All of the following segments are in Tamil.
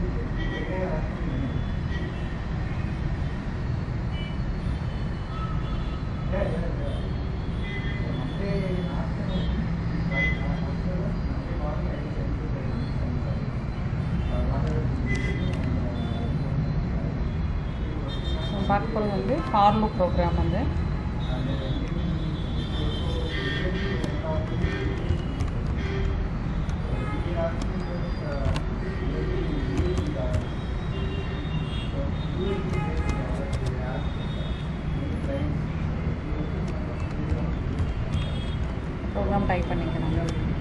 பார்க்க போகிறது வந்து ஃபார்லூப் ப்ரோக்ராம் வந்து ப்ரோக்ராம் டைப் பண்ணிக்கணும்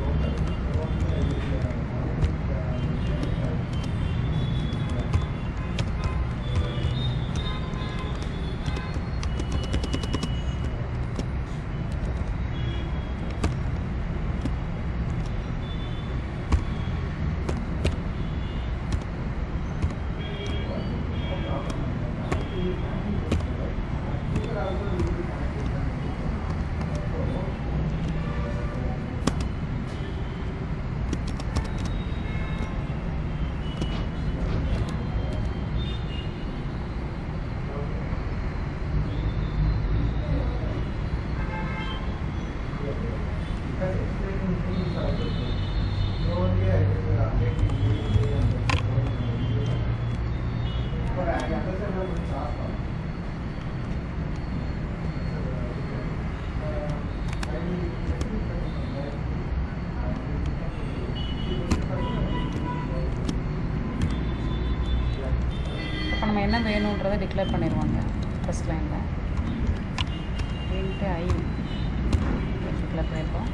இப்போ நம்ம என்ன வேணுன்றதை டிக்ளேர் பண்ணிடுவாங்க ஃபஸ்ட் லைனில் இன்ட்டு ஐ டிக்ளேர் பண்ணியிருக்கோம்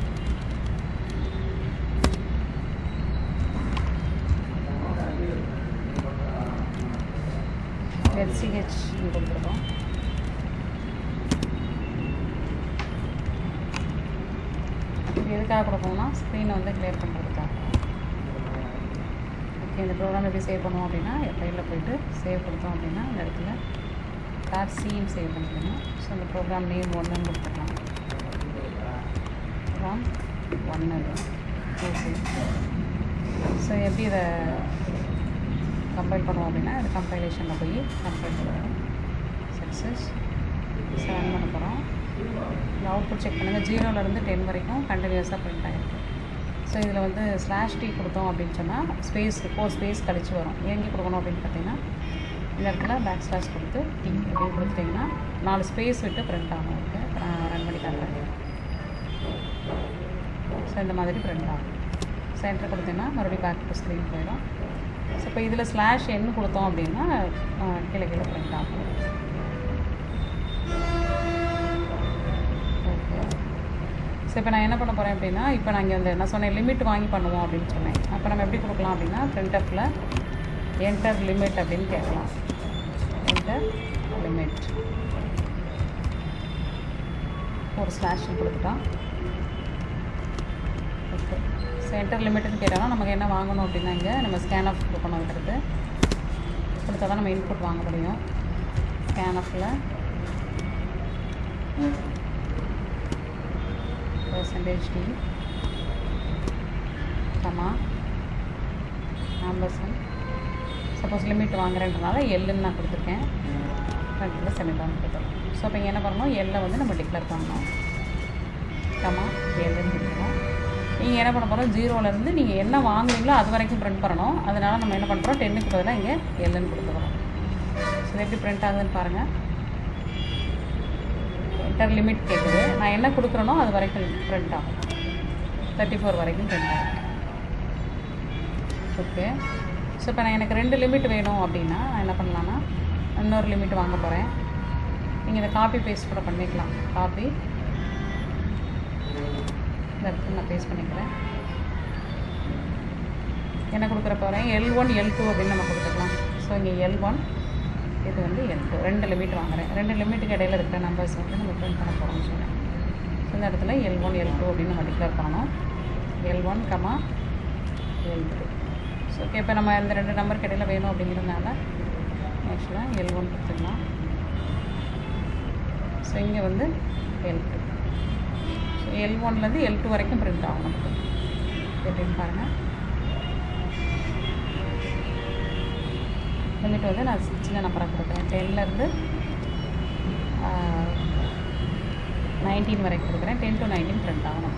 ஹெச்சிஹெச் கொடுத்துருக்கோம் இது எதுக்காக கொடுப்போம்னா ஸ்க்ரீனை வந்து கிளியர் பண்ணுறதுக்காக ஓகே இந்த ப்ரோக்ராம் எப்படி சேவ் பண்ணுவோம் அப்படின்னா ஃபைலில் போயிட்டு சேவ் கொடுத்தோம் அப்படின்னா இந்த இடத்துல டாட் சின்னு சேவ் பண்ணிக்கணும் ஸோ இந்த ப்ரோக்ராம் நேம் ஒன்றுன்னு கொடுத்துக்கலாம் ப்ரோக்ராம் ஒன்று ஓகே ஸோ எப்படி இதை கம்பைல் பண்ணுவோம் அப்படின்னா இது கம்பைலேஷனில் போய் கம்பைல் பண்ணுவோம் சக்ஸஸ் செவன் பண்ண போகிறோம் இந்த அவுட்புட் செக் பண்ணுங்கள் ஜீரோலேருந்து டென் வரைக்கும் கண்டினியூஸாக பிரிண்ட் ஆகிருக்கு ஸோ இதில் வந்து ஸ்லாஷ் டி கொடுத்தோம் அப்படின்னு சொன்னால் ஸ்பேஸ் ஃபோர் ஸ்பேஸ் கழிச்சு வரும் எங்கே கொடுக்கணும் அப்படின்னு பார்த்தீங்கன்னா இந்த இடத்துல பேக் ஸ்லாஷ் கொடுத்து டி அப்படின்னு கொடுத்துட்டிங்கன்னா நாலு ஸ்பேஸ் விட்டு பிரிண்ட் ஆகும் ஓகே ரன் பண்ணி காட்டுறேன் ஸோ இந்த மாதிரி பிரிண்ட் ஆகும் சென்டர் கொடுத்தீங்கன்னா மறுபடியும் பேக் டு ஸ்க்ரீன் போயிடும் ஸோ இப்போ இதில் ஸ்லாஷ் எண்ணு கொடுத்தோம் அப்படின்னா ஆஹ், கீழே கீழே பிரிண்ட் ஆகும் ஓகே ஸோ இப்போ நான் என்ன பண்ண போகிறேன் அப்படின்னா இப்போ நான் இங்கே வந்து நான் சொன்னேன் லிமிட் வாங்கி பண்ணுவோம் அப்படின்னு சொன்னேன் அப்போ நம்ம எப்படி கொடுக்கலாம் அப்படின்னா printf அப்பில் என்டர் லிமிட் அப்படின்னு கேட்கலாம் என்டர் லிமிட் ஒரு ஸ்லாஷ் கொடுத்துட்டோம் ஓகே ஸோ என்டர் லிமிட்னு கேட்டாலும் நமக்கு என்ன வாங்கணும் அப்படின்னா இங்கே நம்ம ஸ்கேன் ஆஃப் கொடுக்கணுங்கிறது கொடுத்தா தான் நம்ம இன்புட் வாங்க முடியும் ஸ்கேன் ஆஃபில் percentage d comma ampersand suppose limit வாங்குறேன்றனால எல்லுன்னு நான் கொடுத்துருக்கேன் ஃப்ரண்ட்டில் செமிகான் கொடுத்துருக்கோம் ஸோ இப்போ இங்கே என்ன பண்ணணும் எல்லை வந்து நம்ம டிக்ளேர் பண்ணணும் கமா எல்லுன்னு கொடுத்துருக்கோம் நீங்கள் என்ன பண்ண போகிறோம் ஜீரோலேருந்து நீங்கள் என்ன வாங்குறீங்களோ அது வரைக்கும் பிரிண்ட் பண்ணணும் அதனால் நம்ம என்ன பண்ணுறோம் டென்னுக்கு பதிலாக இங்கே எல்லுன்னு கொடுத்துக்கிறோம் ஸோ எப்படி பிரிண்ட் ஆகுதுன்னு பாருங்கள் என்டர் லிமிட் கேட்குது நான் என்ன கொடுக்குறேனோ அது வரைக்கும் பிரிண்ட் ஆகும் தேர்ட்டி ஃபோர் வரைக்கும் பிரிண்ட் ஆகும் ஓகே ஸோ இப்போ நான் எனக்கு ரெண்டு லிமிட் வேணும் அப்படின்னா நான் என்ன பண்ணலான்னா இன்னொரு லிமிட் வாங்க போகிறேன் நீங்கள் இதை காப்பி பேஸ்ட் கூட பண்ணிக்கலாம் காப்பி இந்த இடத்துல நான் பேஸ்ட் பண்ணிக்கிறேன் என்ன கொடுக்குற போகிறேன் எல் ஒன் எல் டூ அப்படின்னு நம்ம கொடுத்துக்கலாம் ஸோ இங்கே எல் ஒன் இது வந்து எல் டூ ரெண்டு லிமிட் வாங்குறேன் ரெண்டு லிமிட்டுக்கு இடையில இருக்கிற நம்பர்ஸ் வந்து நம்ம பிரிண்ட் பண்ண போகிறோம்னு சொன்னேன் ஸோ இந்த இடத்துல எல் ஒன் எல் டூ அப்படின்னு நம்ம டிக்ளேர் பண்ணணும் L one comma L two so okay இப்போ நம்ம இந்த ரெண்டு நம்பருக்கு இடையில வேணும் அப்படிங்கிறதுனால ஆக்சுவலாக எல் ஒன் கொடுத்துக்கலாம் ஸோ இங்கே வந்து எல் டூ ஸோ எல் ஒன்லேருந்து எல் டூ வரைக்கும் பிரிண்ட் ஆகும் நமக்கு எப்படின்னு பாருங்கள் லிமிட் வந்து நான் சின்ன நம்பராக கொடுக்குறேன் டென்லேருந்து நைன்டீன் வரைக்கும் கொடுக்குறேன் டென் டு நைன்டீன் ஃப்ரெண்ட் ஆகணும்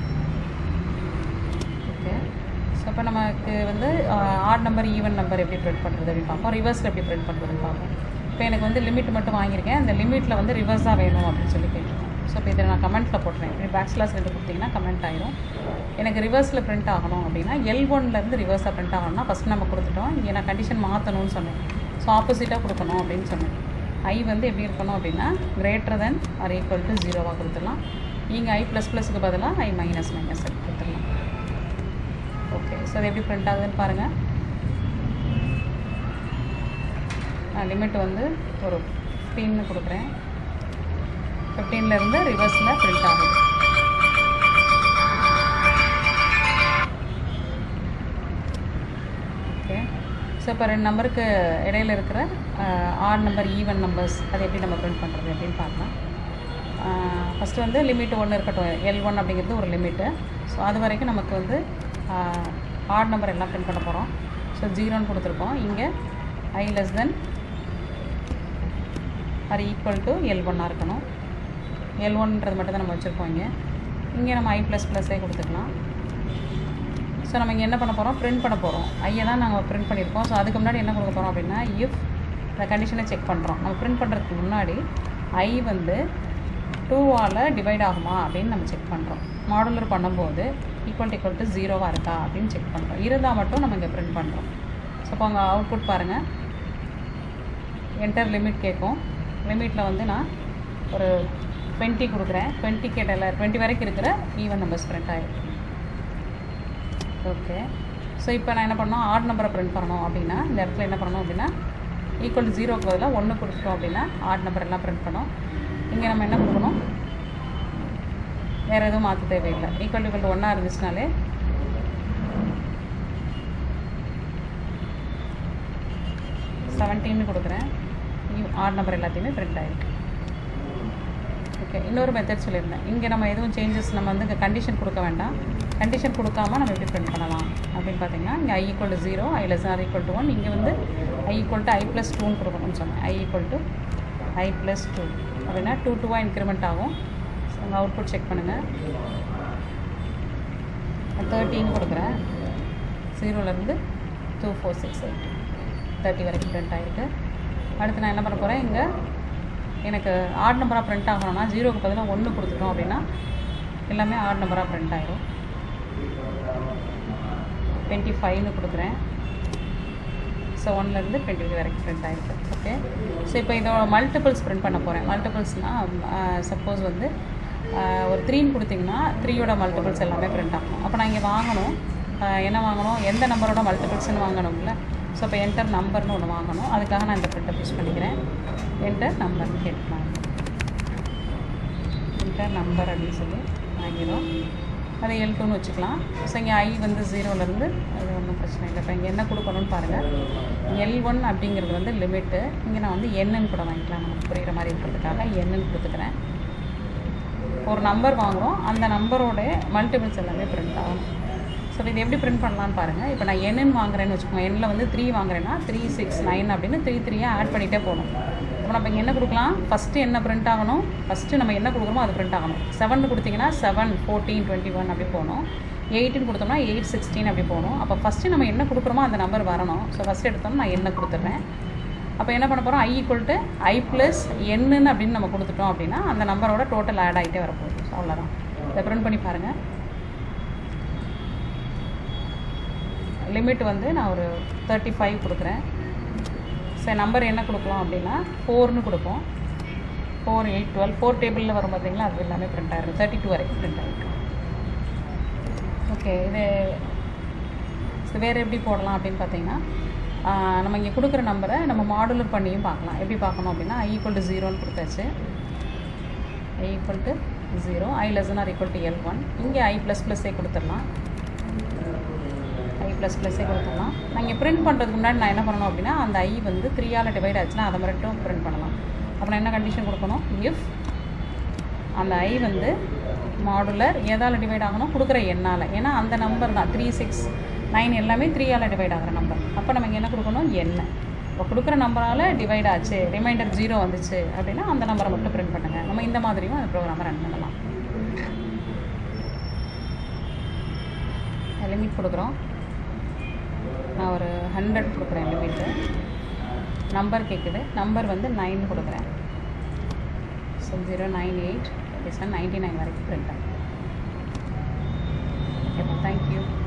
ஓகே ஸோ இப்போ நமக்கு வந்து ஆட் நம்பர் ஈவன் நம்பர் எப்படி பிரிண்ட் பண்ணுறது அப்படின்னு பார்ப்போம் ரிவர்ஸில் எப்படி பிரிண்ட் பண்ணுறதுன்னு பார்ப்போம் இப்போ எனக்கு வந்து லிமிட் மட்டும் வாங்கியிருக்கேன் அந்த லிமிட்டில் வந்து ரிவர்ஸாக வேணும் அப்படின்னு சொல்லி கேட்டிருக்கோம் ஸோ இப்போ இதை நான் கமெண்ட்டில் போட்டுறேன் இப்படி பேக் ஸ்லாஸ் ரெண்டு கொடுத்தீங்கன்னா கமெண்ட் ஆயிரும் எனக்கு ரிவர்ஸில் பிரிண்ட் ஆகணும் அப்படின்னா எல் ஒன்லேருந்து ரிவர்ஸாக பிரிண்ட் ஆகணும்னா ஃபஸ்ட் நம்ம கொடுத்துட்டோம் இங்கே நான் கண்டிஷன் மாற்றணும்னு சொன்னேன் ஸோ ஆப்போசிட்டாக கொடுக்கணும் அப்படின்னு சொன்னேன் ஐ வந்து எப்படி இருக்கணும் அப்படின்னா greater than or equal to ஜீரோவாக கொடுத்துடலாம் இங்கே ஐ ப்ளஸ் ப்ளஸுக்கு பதிலாக ஐ மைனஸ் மைனஸ் கொடுத்துடலாம் ஓகே ஸோ அது எப்படி பிரிண்ட் ஆகுதுன்னு பாருங்கள் நான் லிமிட் வந்து ஒரு ஃபிஃப்டீன்னு கொடுக்குறேன் ஃபிஃப்டீன்லேருந்து ரிவர்ஸில் பிரிண்ட் ஆகுது ஓகே ஸோ இப்போ ரெண்டு நம்பருக்கு இடையில இருக்கிற ஆட் நம்பர் ஈவன் நம்பர்ஸ் அது எப்படி நம்ம பிரிண்ட் பண்ணுறது அப்படின்னு பார்க்கலாம் ஃபஸ்ட்டு வந்து லிமிட் ஒன்று இருக்கட்டும் எல் ஒன் அப்படிங்கிறது ஒரு லிமிட்டு ஸோ அது வரைக்கும் நமக்கு வந்து ஆட் நம்பர் எல்லாம் பிரிண்ட் பண்ண போகிறோம் ஸோ ஜீரோன்னு கொடுத்துருக்கோம் இங்கே I less than or equal to L ஒன்னாக இருக்கணும் எல் ஒன்றது மட்டும் தான் நம்ம வச்சுருக்கோம் இங்கே இங்கே நம்ம ஐ ப்ளஸ் ப்ளஸ்ஸே கொடுத்துக்கலாம் ஸோ நம்ம இங்கே என்ன பண்ண போகிறோம் பிரிண்ட் பண்ண போகிறோம் ஐயை தான் நாங்கள் பிரிண்ட் பண்ணியிருக்கோம் ஸோ அதுக்கு முன்னாடி என்ன கொடுக்க போகிறோம் அப்படின்னா இஃப் இந்த கண்டிஷனை செக் பண்ணுறோம் நம்ம பிரிண்ட் பண்ணுறதுக்கு முன்னாடி ஐ வந்து டூவால் டிவைட் ஆகுமா அப்படின்னு நம்ம செக் பண்ணுறோம் மாடுலர் பண்ணும்போது ஈக்குவல் டு ஈக்குவல் டு ஜீரோவாக இருக்கா அப்படின்னு செக் பண்ணுறோம் இருந்தால் மட்டும் நம்ம இங்கே பிரிண்ட் பண்ணுறோம் ஸோ இப்போ அங்கே அவுட்புட் பாருங்கள் என்டர் லிமிட் கேட்கும் லிமிட்டில் வந்து நான் ஒரு டுவெண்ட்டி கொடுக்குறேன் டுவெண்ட்டி கேட்டல டுவெண்ட்டி வரைக்கும் இருக்கிற ஈவன் நம்பர்ஸ் பிரிண்ட் ஆகிடும் ஓகே ஸோ இப்போ நான் என்ன பண்ணணும் ஆட் நம்பரை பிரிண்ட் பண்ணணும் அப்படின்னா இந்த இடத்துல என்ன பண்ணணும் அப்படின்னா ஈக்குவல் டு ஜீரோக்கு பதிலாக ஒன்று கொடுத்துட்டோம் அப்படின்னா ஆட் நம்பர் எல்லாம் பிரிண்ட் பண்ணோம் இங்கே நம்ம என்ன கொடுக்கணும் வேறு எதுவும் மாற்ற தேவையில்லை ஈக்குவல் ஈக்குவல் டு ஒன்றா இருந்துச்சுனாலே செவன்டீன்னு கொடுக்குறேன் ஆட் நம்பர் எல்லாத்தையுமே பிரிண்ட் ஆகிருக்கு ஓகே இன்னொரு மெத்தட் சொல்லியிருந்தேன் இங்கே நம்ம எதுவும் சேஞ்சஸ் நம்ம வந்து இங்கே கண்டிஷன் கொடுக்க வேண்டாம் கண்டிஷன் கொடுக்காம நம்ம எப்படி பிரிண்ட் பண்ணலாம் அப்படின்னு பார்த்தீங்கன்னா இங்கே I equal to zero I less or equal to one இங்கே வந்து I equal to I plus டூன்னு கொடுக்கணும்னு சொன்னேன் I equal to I plus two அப்படின்னா டூ டூவாக இன்க்ரிமெண்ட் ஆகும் ஸோ உங்கள் அவுட்புட் செக் பண்ணுங்கள் தேர்ட்டின்னு கொடுக்குறேன் ஜீரோலேருந்து two four six eight thirty வரைக்கும் பிரிண்ட் ஆகிருக்கு அடுத்து நான் என்ன பண்ண போகிறேன் இங்கே எனக்கு ஆட் நம்பராக பிரிண்ட் ஆகணும்னா ஜீரோக்கு பதிலாக ஒன்று கொடுத்துட்டோம் அப்படின்னா எல்லாமே ஆட் நம்பராக பிரிண்ட் ஆகிடும் டுவெண்ட்டி ஃபைவ்னு கொடுக்குறேன் ஸோ ஒன்லேருந்து டுவெண்ட்டி ஃபைவ் வரைக்கும் பிரிண்ட் ஆகிருக்கு ஓகே ஸோ இப்போ இதோட மல்டிபிள்ஸ் பிரிண்ட் பண்ண போகிறேன் மல்டிபிள்ஸ்னால் சப்போஸ் வந்து ஒரு த்ரீன்னு கொடுத்தீங்கன்னா த்ரீயோட மல்டிபிள்ஸ் எல்லாமே பிரிண்ட் ஆகும் அப்போ நான் இங்கே வாங்கணும் என்ன வாங்கணும் எந்த நம்பரோட மல்டிபிள்ஸ்னு வாங்கணும்ல ஸோ இப்போ என்டர் நம்பர்னு ஒன்று வாங்கணும் அதுக்காக நான் இந்த பிரிண்டை யூஸ் பண்ணிக்கிறேன் என்டர் நம்பர்னு கேட்கலாம் என்டர் நம்பர் அப்படின்னு சொல்லி வாங்கிடும் அதை எல் டூன்னு வச்சுக்கலாம் ஸோ இங்கே ஐ வந்து ஜீரோலேருந்து அது ஒன்றும் பிரச்சனை இல்லை இப்போ இங்கே என்ன கொடுக்கணும்னு பாருங்கள் எல் ஒன் அப்படிங்கிறது வந்து லிமிட்டு இங்கே நான் வந்து என்னன்னு கூட வாங்கிக்கலாம் நமக்கு புரிகிற மாதிரி இருக்கிறதுக்காக என்னன்னு கொடுத்துக்கிறேன் ஒரு நம்பர் வாங்குகிறோம் அந்த நம்பரோட மல்டிபிள்ஸ் எல்லாமே பிரிண்ட் ஆகணும் ஸோ இது எப்படி பிரிண்ட் பண்ணலான்னு பாருங்கள் இப்போ நான் என்னன்னு வாங்குறேன்னு வச்சுக்கோங்க எண்ணில் வந்து த்ரீ வாங்குறேன்னா த்ரீ சிக்ஸ் நைன் அப்படின்னு த்ரீ த்ரீயாக ஆட் பண்ணிகிட்டே போகணும் இப்போ நம்ம இங்கே என்ன கொடுக்கலாம் ஃபஸ்ட்டு என்ன பிரிண்ட் ஆகணும் ஃபஸ்ட்டு நம்ம என்ன கொடுக்குறோமோ அது பிரிண்ட் ஆகணும் செவன் கொடுத்தீங்கன்னா செவன் ஃபோர்டீன் டுவெண்ட்டி ஒன் அப்படி போகணும் எயிட்டின்னு கொடுத்தோம்னா எயிட் சிக்ஸ்டீன் அப்படி போகணும் அப்போ ஃபஸ்ட்டு நம்ம என்ன கொடுக்குறோமோ அந்த நம்பர் வரணும் ஸோ ஃபஸ்ட்டு எடுத்தோம்னா நான் என்ன கொடுத்துட்றேன் அப்போ என்ன பண்ண போகிறோம் I equal to I plus என்னன்னு அப்படின்னு நம்ம கொடுத்துட்டோம் அப்படின்னா அந்த நம்பரோட டோட்டல் ஆட் ஆகிட்டே வரப்போகுது ஸோ அவ்வளோதான் இதை பிரிண்ட் பண்ணி பாருங்கள் லிமிட் வந்து நான் ஒரு தேர்ட்டி ஃபைவ் கொடுக்குறேன் சரி நம்பர் என்ன கொடுக்கலாம் அப்படின்னா ஃபோர்னு கொடுப்போம் ஃபோர் எயிட் டுவெல் ஃபோர் டேபிளில் வரும் பார்த்தீங்களா அது எல்லாமே பிரிண்ட் ஆகிருக்கு தேர்ட்டி டூ வரைக்கும் பிரிண்ட் ஆகிருக்கு ஓகே இது ஸோ வேறு எப்படி போடலாம் அப்படின்னு பார்த்தீங்கன்னா நம்ம இங்கே கொடுக்குற நம்பரை நம்ம மாடுலர் பண்ணியும் பார்க்கலாம் எப்படி பார்க்கணும் அப்படின்னா ஐ ஈக்குவல் டு ஜீரோன்னு கொடுத்தாச்சு I equal to zero I less than or equal to L one இங்கே ஐ ப்ளஸ் ப்ளஸ்ஸே கொடுத்துடலாம் ஐ ப்ளஸ் ப்ளஸ்ஸே கொடுத்துடலாம் நான் இங்கே பிரிண்ட் பண்ணுறதுக்கு முன்னாடி நான் என்ன பண்ணணும் அப்படின்னா அந்த ஐ வந்து த்ரீயால் டிவைட் ஆச்சுன்னா அதை மட்டும் பிரிண்ட் பண்ணலாம் அப்போ நான் என்ன கண்டிஷன் கொடுக்கணும் இஃப் அந்த ஐ வந்து மாடுலர் எதால் டிவைட் ஆகணும் கொடுக்குற எண்ணால் ஏன்னா அந்த நம்பர் தான் த்ரீ சிக்ஸ் நைன் எல்லாமே த்ரீயால் டிவைட் ஆகிற நம்பர் அப்போ நம்ம இங்கே என்ன கொடுக்கணும் என்ன இப்போ கொடுக்குற நம்பரால் டிவைட் ஆச்சு ரிமைண்டர் ஜீரோ வந்துச்சு அப்படின்னா அந்த நம்பரை மட்டும் பிரிண்ட் பண்ணுங்கள் நம்ம இந்த மாதிரியும் அந்த ப்ரோக்ராமை ரன் பண்ணலாம் லிமிட் கொடுக்குறோம் நான் ஒரு ஹண்ட்ரட் கொடுக்குறேன் லிமிட்டு நம்பர் கேட்குது நம்பர் வந்து நைன் கொடுக்குறேன் so zero nine eight seven ninety nine வரைக்கும் பிரிண்ட் ஆகும் ஓகேப்பா தேங்க்யூ